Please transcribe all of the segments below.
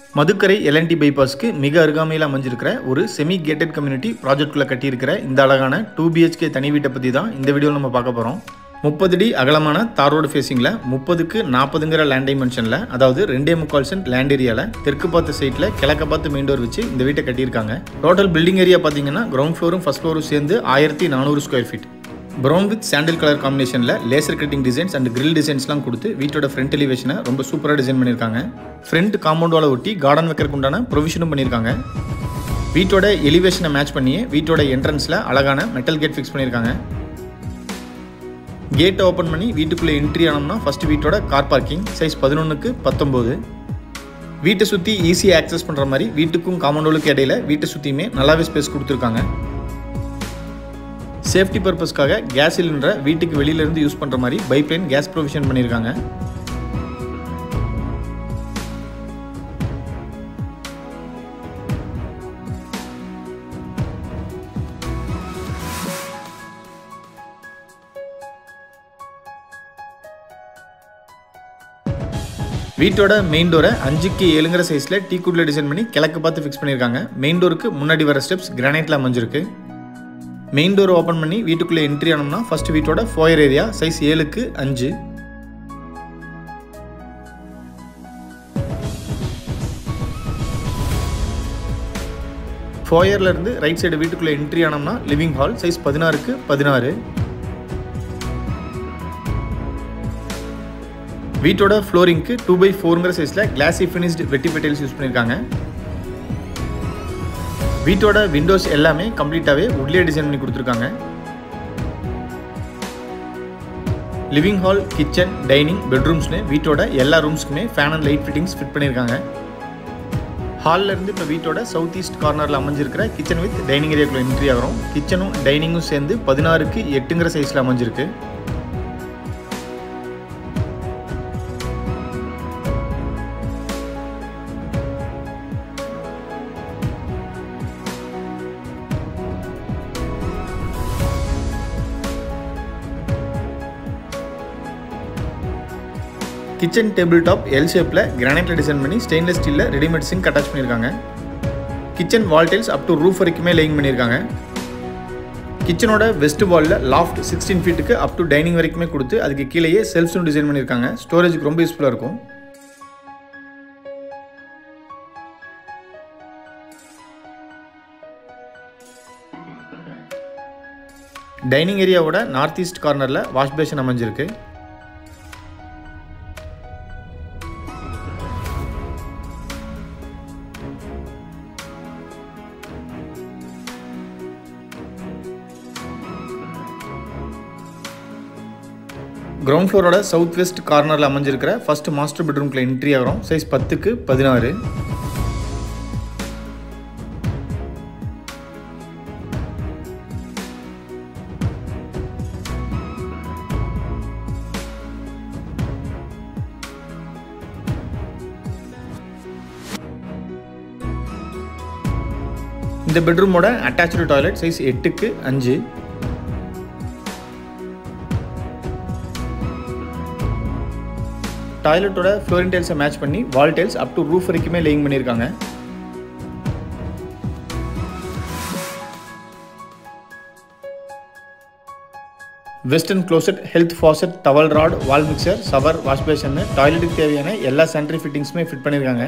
Madukkarai L&T பைபாஸ்க்கு மிக அருகாமையில் அமைஞ்சிருக்கிற ஒரு செமி கேட்டட் கம்யூனிட்டி ப்ராஜெக்ட்குள்ளே கட்டியிருக்கிற இந்த அழகான டூ பிஹெச்கே தனி வீட்டை பற்றி தான் இந்த வீடியோவில் நம்ம பார்க்க போகிறோம் முப்பது அடி அகலமான தார் ரோடு ஃபேஸிங்கில் முப்பதுக்கு நாற்பதுங்கிற லேண்ட் டைமென்ஷனில் அதாவது ரெண்டே முக்கால் சென்ட் லேண்ட் ஏரியாவில் தெற்கு பார்த்த சைட்டில் கிழக்க பார்த்து மெயின் டோர் வச்சு இந்த வீட்டை கட்டியிருக்காங்க டோட்டல் பில்டிங் ஏரியா பார்த்தீங்கன்னா கிரவுண்ட் ஃப்ளோரும் ஃபஸ்ட் ஃப்ளோரும் சேர்ந்து ஆயிரத்தி நானூறு square feet brown with sandal colour காம்பினேஷனில் laser cutting designs and grill டிசைன்ஸ்லாம் கொடுத்து வீட்டோட ஃப்ரண்ட் எலிவேஷனை ரொம்ப சூப்பராக டிசைன் பண்ணியிருக்காங்க ஃப்ரண்ட் காம்பவுண்ட் வாலை ஒட்டி கார்டன் வைக்கிறதுக்கு உண்டான ப்ரொவிஷனும் பண்ணியிருக்காங்க வீட்டோட எலிவேஷனை மேட்ச் பண்ணியே வீட்டோட என்ட்ரன்ஸில் அழகான மெட்டல் கேட் ஃபிக்ஸ் பண்ணியிருக்காங்க கேட்டை ஓப்பன் பண்ணி வீட்டுக்குள்ளே என்ட்ரி ஆனோம்னா ஃபஸ்ட் வீட்டோட கார் பார்க்கிங் சைஸ் பதினொன்றுக்கு பத்தொம்போது வீட்டை சுற்றி ஈஸியாக ஆக்சஸ் பண்ணுற மாதிரி வீட்டுக்கும் காம்பவுண்டுகளுக்கு இடையில வீட்டை சுற்றியுமே நல்லாவே ஸ்பேஸ் கொடுத்துருக்காங்க சேஃப்டி பர்பஸ்க்காக கேஸ் சிலிண்டரை வீட்டுக்கு வெளியிலேருந்து யூஸ் பண்ணுற மாதிரி பைப்லைன் கேஸ் ப்ரொவிஷன் பண்ணியிருக்காங்க வீட்டோட மெயின் டோரை அஞ்சுக்கு ஏழுங்கிற சைஸில் டீ குட்டில் டிசைன் பண்ணி கிழக்கு பார்த்து ஃபிக்ஸ் பண்ணியிருக்காங்க மெயின் டோருக்கு முன்னாடி வர ஸ்டெப்ஸ் கிரானைட்டில் அமைஞ்சிருக்கு மெயின் டோர் ஓப்பன் பண்ணி வீட்டுக்குள்ளே என்ட்ரி ஆனோம்னா ஃபர்ஸ்ட் வீட்டோட ஃபோயர் ஏரியா சைஸ் ஏழுக்கு அஞ்சு ஃபோயர்ல இருந்து ரைட் சைடு வீட்டுக்குள்ளே என்ட்ரி ஆனோம்னா லிவிங் ஹால் சைஸ் பதினாறுக்கு பதினாறு வீட்டோட ஃப்ளோரிங்க்கு டூ பை ஃபோருங்கிற சைஸில் கிளாசி ஃபினிஷ்டு வெட்டி பெட்டல்ஸ் யூஸ் பண்ணியிருக்காங்க வீட்டோட விண்டோஸ் எல்லாமே கம்ப்ளீட்டாகவே உட்லேயே டிசைன் பண்ணி கொடுத்துருக்காங்க லிவிங் ஹால் கிச்சன் டைனிங் பெட்ரூம்ஸ்னு வீட்டோட எல்லா ரூம்ஸ்க்குமே fan and light fittings fit பண்ணியிருக்காங்க ஹாலில் இருந்து இப்போ வீட்டோட சவுத் ஈஸ்ட் கார்னரில் அமைஞ்சிருக்கிற கிச்சன் வித் டைனிங் ஏரியாக்குள்ள என்ட்ரி ஆகிறோம் கிச்சனும் டைனிங்கும் சேர்ந்து பதினாறுக்கு எட்டுங்கிற சைஸில் அமைஞ்சிருக்கு கிச்சன் டேபிள் டாப் எல் ஷேப்பில் கிரானைட்டில் டிசைன் பண்ணி ஸ்டெயின்லெஸ் ஸ்டீலில் ரெடிமேட் சிங்க் அட்டாச் பண்ணியிருக்காங்க kitchen wall tiles up to roof வரைக்குமே லேயிங் பண்ணியிருக்காங்க கிச்சனோட வெஸ்ட் வாலில் லாஃப்ட் சிக்ஸ்டீன் ஃபீட்டுக்கு அப் டு டைனிங் வரைக்குமே கொடுத்து அதுக்கு கீழேயே செல்ஃப்ஸும் டிசைன் பண்ணியிருக்காங்க ஸ்டோரேஜுக்கு ரொம்ப யூஸ்ஃபுல்லாக இருக்கும் டைனிங் ஏரியாவோட நார்த் ஈஸ்ட் கார்னரில் வாஷ் பேஷன் அமைஞ்சிருக்கு கிரவுண்ட் ஃப்ளோரோட சவுத் வெஸ்ட் கார்னரில் அமைஞ்சிருக்கிற ஃபர்ஸ்ட் மாஸ்டர் பெட்ரூம்குள்ள என்ட்ரி ஆகிறோம் சைஸ் பத்துக்கு பதினாறு இந்த பெட்ரூமோட அட்டாச்சு டாய்லெட் சைஸ் எட்டுக்கு அஞ்சு டாய்லெட்டோட ஃப்ளோரிங் டைல்ஸை மேட்ச் பண்ணி wall tiles up to roof வரைக்குமே லேயிங் பண்ணியிருக்காங்க western closet health faucet towel rod wall mixer shower wash basin டாய்லெட்டுக்கு தேவையான எல்லா சானிட்டரி ஃபிட்டிங்ஸுமே ஃபிட் பண்ணியிருக்காங்க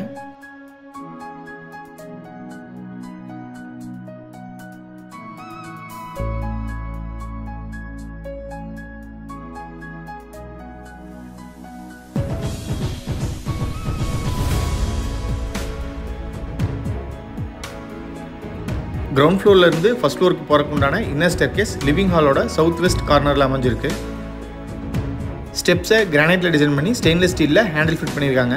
கிரவுண்ட் ஃப்ளோர்ல இருந்து ஃபர்ஸ்ட் ஃப்ளோருக்கு போறதுக்கு உண்டான இன்னர் ஸ்டெர்கேஸ் லிவிங் ஹாலோட சவுத் வெஸ்ட் கார்னரில் அமைஞ்சிருக்கு ஸ்டெப்ஸை கிரானைட்டில் டிசைன் பண்ணி ஸ்டெயின்லெஸ் ஸ்டீலில் ஹேண்டில் ஃபிட் பண்ணியிருக்காங்க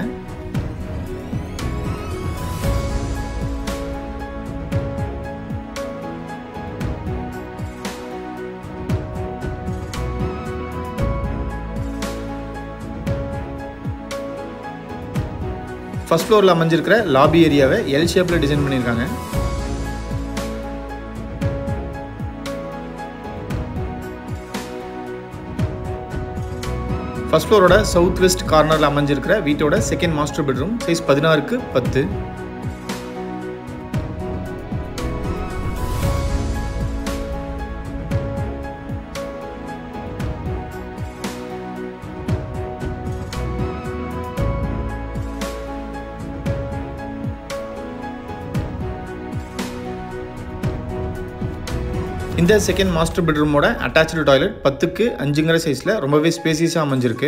ஃபர்ஸ்ட் ஃப்ளோரில் அமைஞ்சிருக்கிற லாபி ஏரியாவை எல் ஷேப்பில் டிசைன் பண்ணியிருக்காங்க ஃபர்ஸ்ட் ஃப்ளோரோட சவுத் வெஸ்ட் கார்னரில் அமைஞ்சிருக்கிற வீட்டோட செகண்ட் மாஸ்டர் பெட்ரூம் சைஸ் பதினாறுக்கு பத்து இந்த செகண்ட் மாஸ்டர் பெட்ரூமோட அட்டாச்சு டாய்லெட் பத்துக்கு அஞ்சுங்கிற சைஸில் ரொம்பவே ஸ்பேசியஸாக அமைஞ்சிருக்கு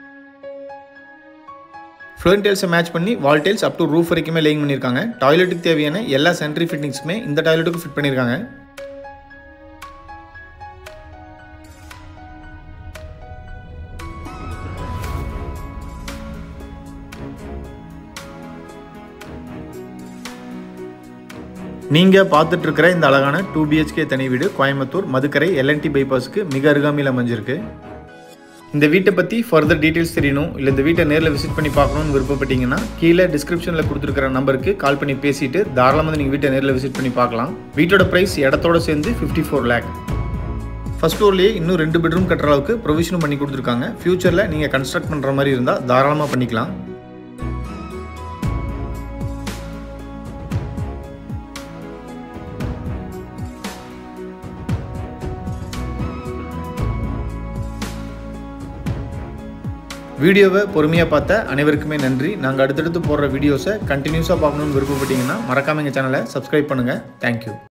ஃப்ளோரிங் டைல்ஸை மேட்ச் பண்ணி wall tiles up to roof வரைக்குமே லேயிங் பண்ணியிருக்காங்க டாய்லெட்டுக்கு தேவையான எல்லா சென்ட்ரி ஃபிட்டிங்ஸுமே இந்த டாய்லெட்டுக்கு ஃபிட் பண்ணியிருக்காங்க நீங்கள் பார்த்துட்டு இருக்கிற இந்த அழகான டூ பிஹெச்கே தனி வீடு கோயம்புத்தூர் மதுக்கரை எல்என்டி பைபாஸ்க்கு மிக அருகாமையில் அமைஞ்சிருக்கு இந்த வீட்டை பற்றி ஃபர்தர் டீட்டெயில்ஸ் தெரியணும் இல்லை இந்த வீட்டை நேரில் விசிட் பண்ணி பார்க்கணும்னு விருப்பப்பட்டீங்கன்னா கீழே டிஸ்கிரிப்ஷனில் கொடுத்துருக்கிற நம்பருக்கு கால் பண்ணி பேசிட்டு தாராளமாக நீங்கள் வீட்டை நேரில் விசிட் பண்ணி பார்க்கலாம் வீட்டோட ப்ரைஸ் இடத்தோட சேர்ந்து ஃபிஃப்டி ஃபோர் லேக் ஃபர்ஸ்ட் ஃப்ளோர்லேயே இன்னும் ரெண்டு பெட்ரூம் கட்டுற அளவுக்கு ப்ரொவிஷனும் பண்ணி கொடுத்துருக்காங்க ஃப்யூச்சரில் நீங்கள் கன்ஸ்ட்ரக்ட் பண்ணுற மாதிரி இருந்தால் தாராளமாக பண்ணிக்கலாம் வீடியோவை பொறுமையாக பார்த்த அனைவருக்குமே நன்றி நாங்கள் அடுத்தடுத்து போடுற வீடியோஸை கண்டினியூஸாக பார்க்கணுன்னு விருப்பப்பட்டீங்கன்னா மறக்காம எங்கள் சேனலை சப்ஸ்கிரைப் பண்ணுங்கள் தேங்க்யூ